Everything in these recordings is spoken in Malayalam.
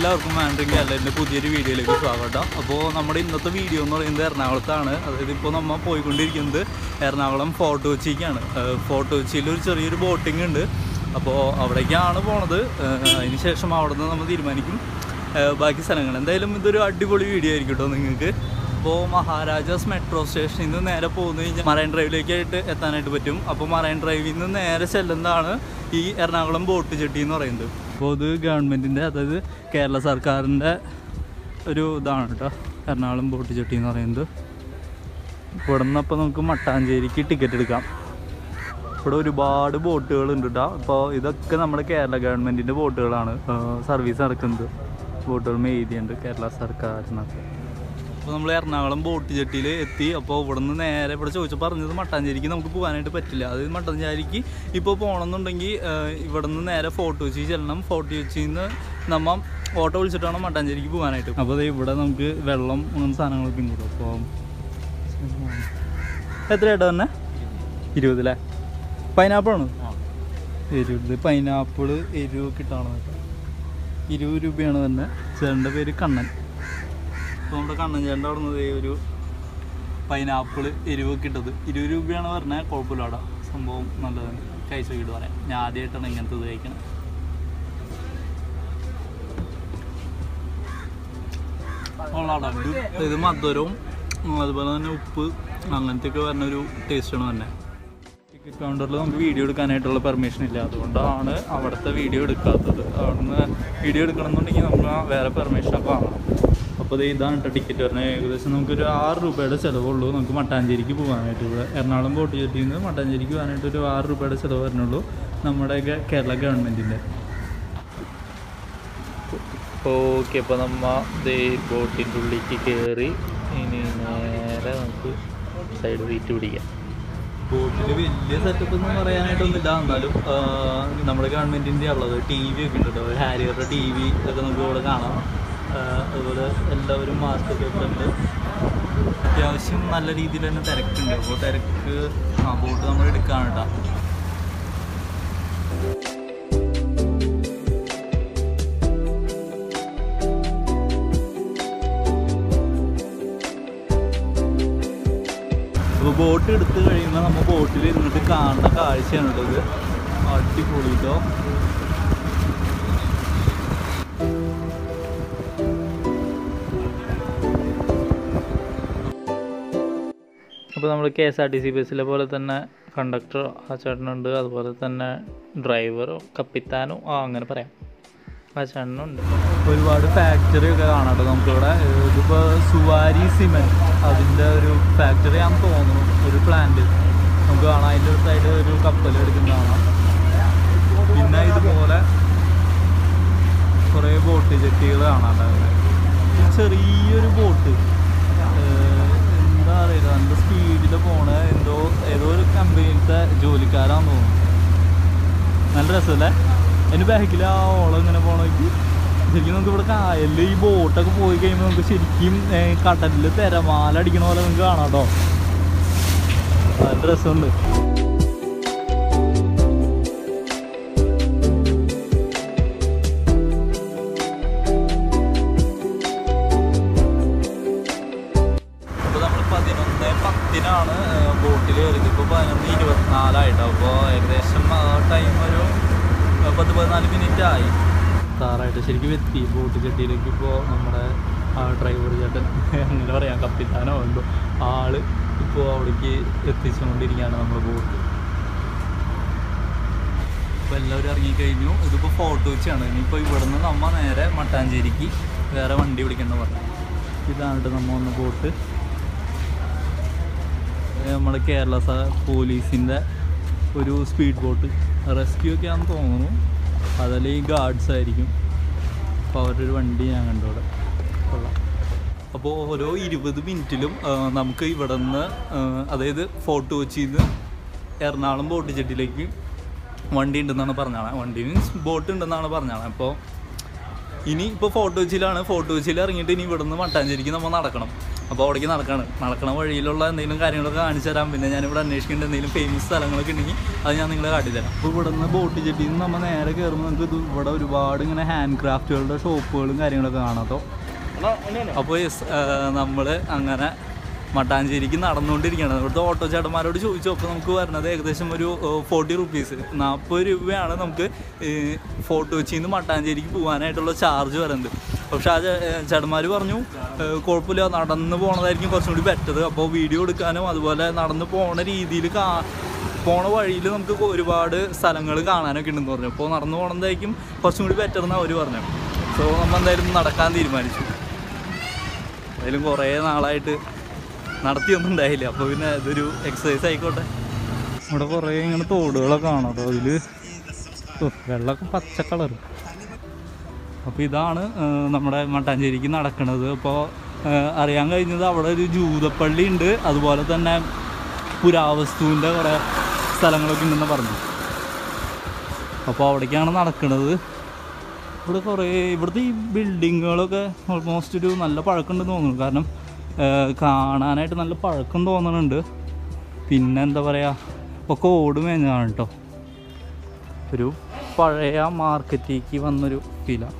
എല്ലാവർക്കും മാൻഡ്രിങ് കേരളത്തിൻ്റെ പുതിയൊരു വീഡിയോയിലേക്ക് സ്വാഗതം അപ്പോൾ നമ്മുടെ ഇന്നത്തെ വീഡിയോ എന്ന് പറയുന്നത് എറണാകുളത്താണ് അതായത് ഇപ്പോൾ നമ്മൾ പോയിക്കൊണ്ടിരിക്കുന്നത് എറണാകുളം ഫോർട്ട് കൊച്ചിക്കാണ് ഏഹ് ഫോർട്ട് കൊച്ചിയിൽ ഒരു ചെറിയൊരു ബോട്ടിംഗ് ഉണ്ട് അപ്പോൾ അവിടേക്കാണ് പോണത് ഏഹ് അതിന് ശേഷം അവിടെ നിന്ന് നമ്മൾ തീരുമാനിക്കും ഏഹ് ബാക്കി സ്ഥലങ്ങൾ എന്തായാലും ഇതൊരു അടിപൊളി വീഡിയോ ആയിരിക്കും കേട്ടോ നിങ്ങൾക്ക് അപ്പോൾ മഹാരാജാസ് മെട്രോ സ്റ്റേഷനിൽ നിന്ന് നേരെ പോകുന്ന കഴിഞ്ഞാൽ മറൈൻ ഡ്രൈവിലേക്കായിട്ട് എത്താനായിട്ട് പറ്റും അപ്പോൾ മറൈൻ ഡ്രൈവിൽ നിന്ന് നേരെ ചെല്ലുന്നതാണ് ഈ എറണാകുളം ബോട്ട് ചെട്ടി എന്ന് പറയുന്നത് അപ്പോൾ ഇത് ഗവൺമെൻറ്റിൻ്റെ അതായത് കേരള സർക്കാരിൻ്റെ ഒരു ഇതാണ് കേട്ടോ എറണാകുളം ബോട്ട് ചെട്ടി എന്ന് പറയുന്നത് ഇവിടെ നിന്ന് അപ്പോൾ നമുക്ക് മട്ടാഞ്ചേരിക്ക് ടിക്കറ്റ് എടുക്കാം ഇവിടെ ഒരുപാട് ബോട്ടുകൾ ഉണ്ട് കേട്ടോ അപ്പോൾ ഇതൊക്കെ നമ്മുടെ കേരള ഗവൺമെൻറ്റിൻ്റെ ബോട്ടുകളാണ് സർവീസ് നടക്കുന്നത് ബോട്ടുകൾ എഴുതിയുണ്ട് കേരള സർക്കാർ എന്നൊക്കെ അപ്പോൾ നമ്മൾ എറണാകുളം ബോട്ട് ജെട്ടിയിൽ എത്തി അപ്പോൾ ഇവിടെ നിന്ന് നേരെ ഇവിടെ ചോദിച്ചു പറഞ്ഞത് മട്ടാഞ്ചേരിക്ക് നമുക്ക് പോകാനായിട്ട് പറ്റില്ല അതായത് മട്ടാഞ്ചേരിക്ക് ഇപ്പോൾ പോകണമെന്നുണ്ടെങ്കിൽ ഇവിടെ നിന്ന് നേരെ ഫോർട്ട് കൊച്ചി ചെല്ലണം ഫോർട്ട് കൊച്ചിയിൽ നിന്ന് നമ്മൾ ഓട്ടോ വിളിച്ചിട്ട് വേണം മട്ടാഞ്ചേരിക്ക് പോകാനായിട്ട് അപ്പോൾ ദേ ഇവിടെ നമുക്ക് വെള്ളം അങ്ങനത്തെ സാധനങ്ങളൊക്കെ ഉണ്ട് അപ്പോൾ എത്ര ഏട്ടാ തന്നെ ഇരുപതല്ലേ പൈനാപ്പിളാണ് ഇരുപത് പൈനാപ്പിൾ എരിവ് കിട്ടാണ് ഇരുപത് രൂപയാണ് തന്നെ ചേട്ടൻ്റെ പേര് കണ്ണൻ അപ്പോൾ നമ്മുടെ കണ്ണൻ ചേട്ടൻ്റെ അവിടെ നിന്ന് ഒരു പൈനാപ്പിൾ എരിവ് കിട്ടത് ഇരുപത് രൂപയാണ് പറഞ്ഞാൽ കുഴപ്പമില്ല അവിടെ സംഭവം നല്ലതാണ് കഴിച്ച വീട് പറയാം ഞാൻ ആദ്യമായിട്ടാണ് ഇങ്ങനത്തെ ഇത് കഴിക്കണം കൊള്ളാടാ ഇത് ഇത് മധുരവും ഉം, അതുപോലെ തന്നെ ഉപ്പ് അങ്ങനത്തെ ഒക്കെ വരുന്ന ഒരു ടേസ്റ്റാണ് തന്നെ ടിക്കറ്റ് കൗണ്ടറിൽ നമുക്ക് വീഡിയോ എടുക്കാനായിട്ടുള്ള പെർമിഷൻ ഇല്ല അതുകൊണ്ടാണ് അവിടുത്തെ വീഡിയോ എടുക്കാത്തത് അവിടുന്ന് വീഡിയോ എടുക്കണമെന്നുണ്ടെങ്കിൽ നമ്മൾ വേറെ പെർമിഷനൊക്കെ വാങ്ങണം അപ്പോൾ ഇത് ഇതാണ് കേട്ടോ ടിക്കറ്റ് വരുന്നത് ഏകദേശം നമുക്കൊരു ആറ് രൂപയുടെ ചിലവുള്ളൂ നമുക്ക് മട്ടാഞ്ചേരിക്ക് പോകാനായിട്ട് ഇവിടെ എറണാകുളം ബോട്ട് ചെട്ടിയിൽ നിന്ന് മട്ടാഞ്ചേരിക്ക് പോകാനായിട്ട് ഒരു ആറ് രൂപയുടെ ചിലവ് വരുന്നുള്ളൂ നമ്മുടെ ഗ- കേരള ഗവൺമെൻറ്റിൻ്റെ ഓക്കെ അപ്പോൾ നമ്മ ദേ ബോട്ടിൻ്റെ ഉള്ളിലേക്ക് കയറി ഇനി നേരെ നമുക്ക് സൈഡ് സീറ്റ് പിടിക്കാം ബോട്ടിൽ വലിയ സെറ്റപ്പ് എന്ന് പറയാനായിട്ടൊന്നുമില്ല എന്നാലും ആ, നമ്മുടെ ഗവൺമെൻറ്റിൻ്റെ ഉള്ളത് ടി വി ഒക്കെ ഉണ്ട് കേട്ടോ ഹാരിയറുടെ ടി വി ഒക്കെ നമുക്ക് ഇവിടെ കാണാം ആ, അതുപോലെ എല്ലാവരും മാസ്ക് ഒക്കെ ഇട്ടുണ്ട് അത്യാവശ്യം നല്ല രീതിയിൽ തന്നെ തിരക്കുണ്ട് അപ്പോൾ തിരക്ക് ആ ബോട്ട് നമ്മൾ എടുക്കാണ് കേട്ടോ അപ്പോൾ ബോട്ട് എടുത്ത് കഴിയുമ്പോൾ നമ്മൾ ബോട്ടിൽ ഇരുന്നിട്ട് കാണുന്ന കാഴ്ചയാണ് കേട്ടോ ഇത് അടിപൊളി കേട്ടോ അപ്പോൾ നമ്മൾ K S R T C ബസ്സിലെ പോലെ തന്നെ കണ്ടക്ടർ ആ ചേട്ടനുണ്ട് അതുപോലെ തന്നെ ഡ്രൈവറോ കപ്പിത്താനോ ആ അങ്ങനെ പറയാം ആ ചേട്ടനുണ്ട് ഒരുപാട് ഫാക്ടറി ഒക്കെ കാണാം കേട്ടോ നമുക്കിവിടെ ഇതിപ്പോൾ സുവാരി സിമെൻറ്റ് അതിൻ്റെ ഒരു ഫാക്ടറി ആണെന്ന് തോന്നുന്നു ഒരു പ്ലാന്റ് നമുക്ക് കാണാം അതിൻ്റെ ഒരു സൈഡ് ഒരു കപ്പൽ എടുക്കുന്ന കാണാം പിന്നെ ഇതുപോലെ കുറേ ബോട്ട് ജെട്ടികൾ കാണാം കേട്ടോ ഇവിടെ. ചെറിയൊരു ബോട്ട് എന്താ അറിയില്ല നല്ല സ്പീഡിൽ പോണ എന്തോ ഏതോ ഒരു കമ്പനിയിലത്തെ ജോലിക്കാരാന്ന് തോന്നുന്നു നല്ല രസമല്ലേ അതിന് ബാക്കിൽ ആ ഓളം ഇങ്ങനെ പോണേക്ക് ശരിക്കും നമുക്ക് ഇവിടെ കായലിൽ ഈ ബോട്ടൊക്കെ പോയി കഴിയുമ്പോൾ നമുക്ക് ശരിക്കും കടലിൽ തിരമാല അടിക്കണ പോലെ നമുക്ക് കാണാം കേട്ടോ നല്ല രസമുണ്ട് അപ്പോൾ നമ്മൾ പതിനൊന്ന് പത്തിനാണ് ബോട്ടിൽ കയറിയത് ഇപ്പോൾ പതിനൊന്ന് ഇരുപത്തിനാലായിട്ടോ അപ്പോൾ ഏകദേശം ടൈം ഒരു ആ, പത്ത് പതിനാല് മിനിറ്റ് ആയി താറായിട്ട് ശരിക്കും എത്തി ബോട്ട് ചെട്ടിയിലേക്ക് ഇപ്പോൾ നമ്മുടെ ആ ഡ്രൈവർ ചേട്ടൻ അങ്ങനെ പറയാം കപ്പിത്താനോ എന്തോ ആള് ഇപ്പോൾ അവിടേക്ക് എത്തിച്ചുകൊണ്ടിരിക്കുകയാണ് നമ്മുടെ ബോട്ട് ഇപ്പോൾ എല്ലാവരും ഇറങ്ങിക്കഴിഞ്ഞു ഇതിപ്പോൾ ഫോട്ടോ വെച്ചാണ് ഇനിയിപ്പോൾ ഇവിടെ നിന്ന് നമ്മ നേരെ മട്ടാഞ്ചേരിക്ക് വേറെ വണ്ടി പിടിക്കണം പറഞ്ഞു ഇതാണ് കേട്ടോ നമ്മ വന്ന ബോട്ട് ഇത് നമ്മുടെ കേരള സ- പോലീസിൻ്റെ ഒരു സ്പീഡ് ബോട്ട് റെസ്ക്യൂ ഒക്കെ ആണെന്ന് തോന്നുന്നു അതല്ലെങ്കിൽ ഗാർഡ്സ് ആയിരിക്കും അപ്പോൾ അവരുടെ ഒരു വണ്ടി ഞാൻ കണ്ടു അവിടെ കൊള്ളാം അപ്പോൾ ഓരോ ഇരുപത് മിനിറ്റിലും ആ, നമുക്ക് ഇവിടെ നിന്ന് അതായത് ഫോർട്ട് കൊച്ചിയിൽ നിന്ന് എറണാകുളം ബോട്ട് ജെട്ടിലേക്ക് വണ്ടി ഉണ്ടെന്നാണ് പറഞ്ഞാണ് വണ്ടി മീൻസ് ബോട്ട് ഉണ്ടെന്നാണ് പറഞ്ഞാണ് അപ്പോൾ ഇനി ഇപ്പോൾ ഫോർട്ട് കൊച്ചിയിലാണ് ഫോർട്ട് കൊച്ചിയിൽ ഇറങ്ങിയിട്ട് ഇനി ഇവിടുന്ന് മട്ടാഞ്ചേരിക്ക് നമ്മൾ നടക്കണം അപ്പോൾ അവിടേക്ക് നടക്കണം നടക്കണ വഴിയിലുള്ള എന്തെങ്കിലും കാര്യങ്ങളൊക്കെ കാണിച്ചു തരാം പിന്നെ ഞാനിവിടെ അന്വേഷിക്കേണ്ട എന്തെങ്കിലും ഫേമസ് സ്ഥലങ്ങളൊക്കെ ഉണ്ടെങ്കിൽ അത് ഞാൻ നിങ്ങളെ കാട്ടിത്തരാം അപ്പോൾ ഇവിടുന്ന് ബോട്ട് ജെട്ടിയിൽ നിന്ന് നമ്മൾ നേരെ കയറുമ്പോൾ നമുക്ക് ഇത് ഇവിടെ ഒരുപാട് ഇങ്ങനെ ഹാൻഡ് ക്രാഫ്റ്റുകളുടെ ഷോപ്പുകളും കാര്യങ്ങളൊക്കെ കാണാം കേട്ടോ അപ്പോൾ നമ്മൾ അങ്ങനെ മട്ടാഞ്ചേരിക്ക് നടന്നുകൊണ്ടിരിക്കുകയാണ് ഇവിടുത്തെ ഓട്ടോ ചേട്ടന്മാരോട് ചോദിച്ചു അപ്പോൾ നമുക്ക് വരുന്നത് ഏകദേശം ഒരു ഫോർട്ടി റുപ്പീസ് നാൽപ്പത് രൂപയാണ് നമുക്ക് ഫോർട്ട് കൊച്ചിയിൽ നിന്ന് മട്ടാഞ്ചേരിക്ക് പോകാനായിട്ടുള്ള ചാർജ് വരുന്നത് പക്ഷേ ആ ചേട്ടന്മാർ പറഞ്ഞു ഏഹ്, കുഴപ്പമില്ല നടന്ന് പോണതായിരിക്കും കുറച്ചും കൂടി ബെറ്റർ അപ്പോൾ വീഡിയോ എടുക്കാനും അതുപോലെ നടന്ന് പോണ രീതിയിൽ കാ പോണ വഴിയിൽ നമുക്ക് ഒരുപാട് സ്ഥലങ്ങൾ കാണാനൊക്കെ ഉണ്ടെന്ന് പറഞ്ഞു അപ്പോൾ നടന്നു പോകണതായിരിക്കും കുറച്ചും കൂടി ബെറ്റർ എന്നാണ് അവർ പറഞ്ഞു സോ നമ്മൾ എന്തായാലും നടക്കാൻ തീരുമാനിച്ചു എന്തായാലും കുറേ നാളായിട്ട് നടത്തിയൊന്നും ഉണ്ടായില്ല അപ്പോൾ പിന്നെ ഇതൊരു എക്സസൈസ് ആയിക്കോട്ടെ ഇവിടെ കുറേ ഇങ്ങനെ തോടുകളൊക്കെ കാണാം അപ്പോൾ അതിൽ വെള്ളമൊക്കെ പച്ച കളർ അപ്പോൾ ഇതാണ് ആ, നമ്മുടെ മട്ടാഞ്ചേരിക്ക് നടക്കുന്നത് അപ്പോൾ അറിയാൻ കഴിഞ്ഞത് അവിടെ ഒരു ജൂതപ്പള്ളി ഉണ്ട് അതുപോലെ തന്നെ പുരാവസ്തുവിൻ്റെ കുറേ സ്ഥലങ്ങളൊക്കെ ഉണ്ടെന്ന് പറഞ്ഞു അപ്പോൾ അവിടേക്കാണ് നടക്കുന്നത് ഇവിടെ കുറേ ഇവിടുത്തെ ഈ ബിൽഡിങ്ങുകളൊക്കെ ഓൾമോസ്റ്റ് ഒരു നല്ല പഴക്കമുണ്ടെന്ന് തോന്നുന്നു കാരണം ആ, കാണാനായിട്ട് നല്ല പഴക്കം തോന്നുന്നുണ്ട് പിന്നെ എന്താ പറയുക ഒക്കെ ഓട് മേഞ്ഞാണ് കേട്ടോ ഒരു പഴയ മാർക്കറ്റിലേക്ക് വന്നൊരു ഫീലാണ്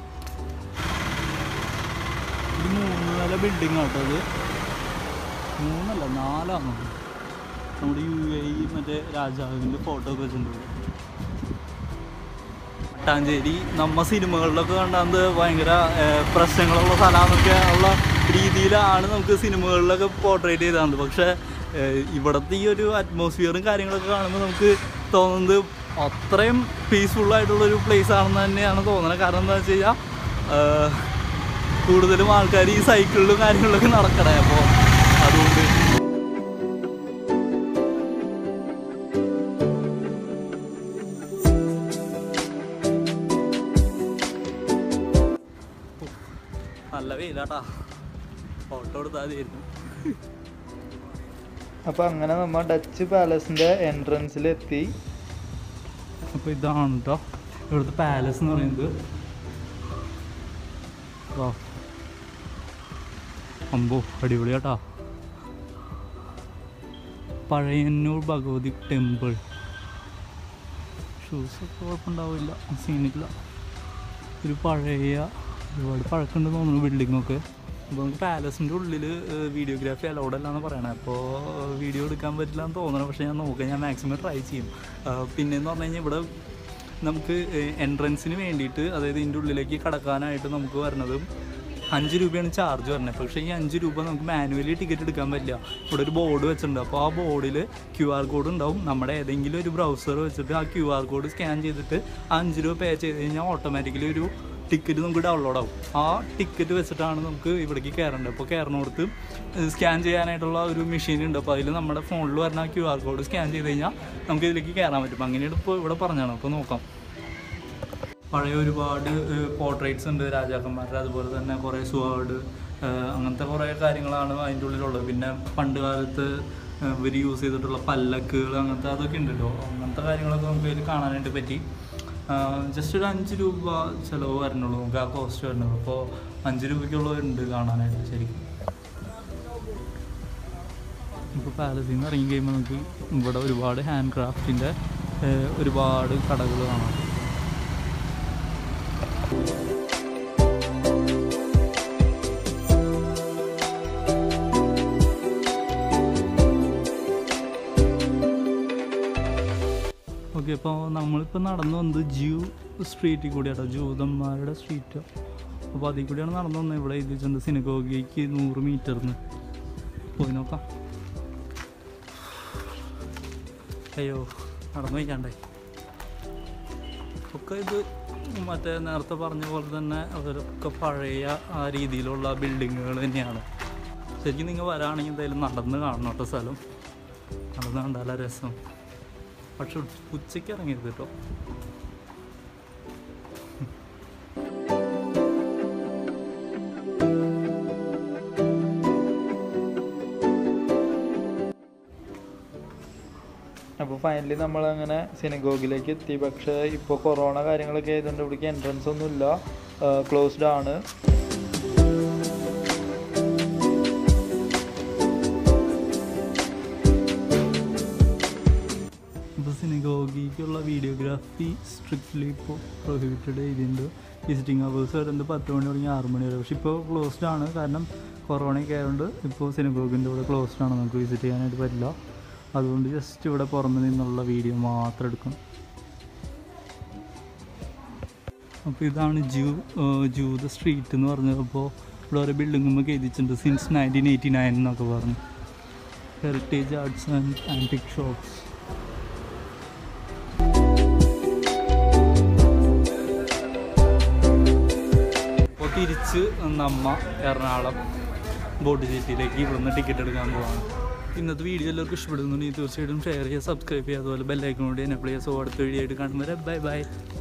ഇത് മൂന്ന് നില ബിൽഡിംഗ് ആട്ടോ ഇത് മൂന്നല്ല നാലാണ് നമ്മുടെ യു എ ഇ മറ്റേ രാജാവിൻ്റെ ഫോട്ടോ ഒക്കെ വെച്ചിട്ടുണ്ട് മട്ടാഞ്ചേരി നമ്മ സിനിമകളിലൊക്കെ കണ്ടാൽ ഭയങ്കര ഏഹ്, പ്രശ്നങ്ങളുള്ള സ്ഥലമാണെന്നൊക്കെ ഉള്ള രീതിയിലാണ് നമുക്ക് സിനിമകളിലൊക്കെ പോർട്രേറ്റ് ചെയ്തത് പക്ഷേ ഏഹ്, ഇവിടുത്തെ ഈ ഒരു അറ്റ്മോസ്ഫിയറും കാര്യങ്ങളൊക്കെ കാണുമ്പോൾ നമുക്ക് തോന്നുന്നത് അത്രയും പീസ്ഫുൾ ആയിട്ടുള്ളൊരു പ്ലേസ് ആണെന്ന് തന്നെയാണ് തോന്നുന്നത് കാരണം എന്താ വെച്ച് കഴിഞ്ഞാൽ ഏഹ്, കൂടുതലും ആൾക്കാർ ഈ സൈക്കിളിലും കാര്യങ്ങളിലൊക്കെ നടക്കണേ അപ്പോൾ അതുകൊണ്ട് നല്ല വെയിലാട്ടാ ഫോട്ടോ എടുത്താൽ മതിയായിരുന്നു അപ്പൊ അങ്ങനെ നമ്മ ഡച്ച് പാലസിന്റെ എൻട്രൻസിൽ എത്തി അപ്പോൾ ഇതാണ് കേട്ടോ ഇവിടുത്തെ പാലസ് എന്ന് പറയുന്നത് വാ അമ്പോ അടിപൊളി കേട്ടോ പഴയന്നൂർ ഭഗവതി ടെമ്പിൾ ഷൂസൊക്കെ കുഴപ്പമുണ്ടാവില്ല സീനില്ല ഒരു പഴയ ഒരുപാട് പഴക്കമുണ്ടെന്ന് തോന്നുന്നു ബിൽഡിങ്ങൊക്കെ അപ്പോൾ നമുക്ക് പാലസിൻ്റെ ഉള്ളിൽ വീഡിയോഗ്രാഫി അലൗഡ് അല്ല എന്ന് പറയണേ അപ്പോൾ വീഡിയോ എടുക്കാൻ പറ്റില്ല എന്ന് തോന്നണം പക്ഷേ ഞാൻ നോക്കാം ഞാൻ മാക്സിമം ട്രൈ ചെയ്യും ആ, പിന്നെന്ന് പറഞ്ഞു കഴിഞ്ഞാൽ ഇവിടെ നമുക്ക് എൻട്രൻസിന് വേണ്ടിയിട്ട് അതായത് ഇതിൻ്റെ ഉള്ളിലേക്ക് കടക്കാനായിട്ട് നമുക്ക് വരുന്നത് അഞ്ച് രൂപയാണ് ചാർജ് വരുന്നത് പക്ഷേ ഈ അഞ്ച് രൂപ നമുക്ക് മാനുവലി ടിക്കറ്റ് എടുക്കാൻ പറ്റില്ല ഇവിടെ ഒരു ബോർഡ് വെച്ചിട്ടുണ്ട് അപ്പോൾ ആ ബോർഡിൽ ക്യു ആർ കോഡ് ഉണ്ടാവും നമ്മുടെ ഏതെങ്കിലും ഒരു ബ്രൗസർ വെച്ചിട്ട് ആ ക്യു ആർ കോഡ് സ്കാൻ ചെയ്തിട്ട് ആ അഞ്ച് രൂപ പേ ചെയ്ത് കഴിഞ്ഞാൽ ഓട്ടോമാറ്റിക്കലി ഒരു ടിക്കറ്റ് നമുക്ക് ഡൗൺലോഡ് ആവും ആ ടിക്കറ്റ് വെച്ചിട്ടാണ് നമുക്ക് ഇവിടേക്ക് കയറേണ്ടത് അപ്പോൾ കയറുന്നിടത്ത് സ്കാൻ ചെയ്യാനായിട്ടുള്ള ഒരു മെഷീൻ ഉണ്ട് അപ്പോൾ അതിൽ നമ്മുടെ ഫോണിൽ വരുന്ന ക്യു ആർ കോഡ് സ്കാൻ ചെയ്ത് കഴിഞ്ഞാൽ നമുക്ക് ഇതിലേക്ക് കയറാൻ പറ്റും അങ്ങനെയാണ് ഇപ്പോൾ ഇവിടെ പറഞ്ഞാണ് അപ്പോൾ നോക്കാം പഴയ ഒരുപാട് പോർട്രേറ്റ്സ് ഉണ്ട് രാജാക്കന്മാരുടെ അതുപോലെ തന്നെ കുറേ സ്വേർഡ് അങ്ങനത്തെ കുറേ കാര്യങ്ങളാണ് അതിൻ്റെ ഉള്ളിലുള്ളത് പിന്നെ പണ്ട് കാലത്ത് ഇവർ യൂസ് ചെയ്തിട്ടുള്ള പല്ലക്കുകൾ അങ്ങനത്തെ അതൊക്കെ ഉണ്ടല്ലോ അങ്ങനത്തെ കാര്യങ്ങളൊക്കെ നമുക്ക് ഇതിൽ കാണാനായിട്ട് പറ്റി ജസ്റ്റ് ഒരു അഞ്ച് രൂപ ചിലവ് വരണുള്ളൂ നമുക്ക് ആ കോസ്റ്റ് വരണുള്ളൂ അപ്പോൾ അഞ്ച് രൂപയ്ക്കുള്ളതുണ്ട് കാണാനായിട്ട് ശരിക്കും ഇപ്പോൾ പാലസിൽ നിന്ന് ഇറങ്ങി കഴിയുമ്പോൾ നമുക്ക് ഇവിടെ ഒരുപാട് ഹാൻഡ് ക്രാഫ്റ്റിൻ്റെ ഒരുപാട് കടകൾ കാണാം ഓക്കെ അപ്പോൾ നമ്മളിപ്പോൾ നടന്നു വന്നത് ജ്യൂ സ്ട്രീറ്റിൽ കൂടിയാട്ടോ ജൂതന്മാരുടെ സ്ട്രീറ്റ് അപ്പോൾ അതിൽ കൂടിയാണ് നടന്നു വന്നത് ഇവിടെ എഴുതിയിട്ടുണ്ട് സിനഗോഗിക്ക് നൂറ് മീറ്ററിന് പോയി നോക്കാം അയ്യോ നടന്നു വയ്ക്കാണ്ടേ ഒക്കെ ഇത് മറ്റേ നേരത്തെ പറഞ്ഞ പോലെ തന്നെ അവരൊക്കെ പഴയ ആ രീതിയിലുള്ള ബിൽഡിങ്ങുകൾ തന്നെയാണ് ശരിക്കും നിങ്ങൾ വരാണെങ്കിൽ എന്തായാലും നടന്ന് കാണണം കേട്ടോ സ്ഥലം നടന്ന് കണ്ടാല രസം പക്ഷെ ഉച്ചയ്ക്ക് ഇറങ്ങരുത് കേട്ടോ അപ്പോൾ ഫൈനലി നമ്മളങ്ങനെ സിനഗോഗിലേക്ക് എത്തി പക്ഷേ ഇപ്പോൾ കൊറോണ കാര്യങ്ങളൊക്കെ ആയതുകൊണ്ട് ഇവിടേക്ക് എൻട്രൻസ് ഒന്നുമില്ല ക്ലോസ്ഡ് ആണ് ഇപ്പോൾ സിനിഗോഗിക്കുള്ള വീഡിയോഗ്രാഫി സ്ട്രിക്ട്ലി ഇപ്പോൾ പ്രൊഹിബിറ്റഡ് ചെയ്തിട്ടുണ്ട് വിസിറ്റിംഗ് അവേഴ്സ് വരുന്നത് പത്ത് മണി തുടങ്ങി ആറ് മണി വരെ പക്ഷെ ഇപ്പോൾ ക്ലോസ്ഡ് ആണ് കാരണം കൊറോണയൊക്കെ ആയതുകൊണ്ട് ഇപ്പോൾ സിനിഗോഗിൻ്റെ ഇവിടെ ക്ലോസ്ഡ് ആണ് നമുക്ക് വിസിറ്റ് ചെയ്യാനായിട്ട് പറ്റില്ല അതുകൊണ്ട് ജസ്റ്റ് ഇവിടെ പുറമെ നിന്നുള്ള വീഡിയോ മാത്രം എടുക്കും അപ്പോൾ ഇതാണ് ജൂ ജൂത സ്ട്രീറ്റ് എന്ന് പറഞ്ഞത് അപ്പോൾ ഇവിടെ ഓരോ ബിൽഡിങ്ങുമ്പോൾ എഴുതിയിട്ടുണ്ട് സിൻസ് നയൻറ്റീൻ എയ്റ്റി നയൻ എന്നൊക്കെ പറഞ്ഞു heritage arts and antique shops അപ്പോൾ തിരിച്ച് നമ്മ എറണാകുളം ബോട്ട് സിറ്റിയിലേക്ക് ഇവിടുന്ന് ടിക്കറ്റ് എടുക്കാൻ പോവാണ് ഇന്നത്തെ വീഡിയോ എല്ലാവർക്കും ഇഷ്ടപ്പെടുന്നുണ്ടെങ്കിൽ തീർച്ചയായിട്ടും ഷെയർ ചെയ്യുക സബ്സ്ക്രൈബ് ചെയ്യുക അതുപോലെ ബെല്ലൈക്കനോട് എന്നെ പ്ലേസ് അടുത്ത വീഡിയോ ആയിട്ട് കാണുമ്പോൾ ബൈ ബൈ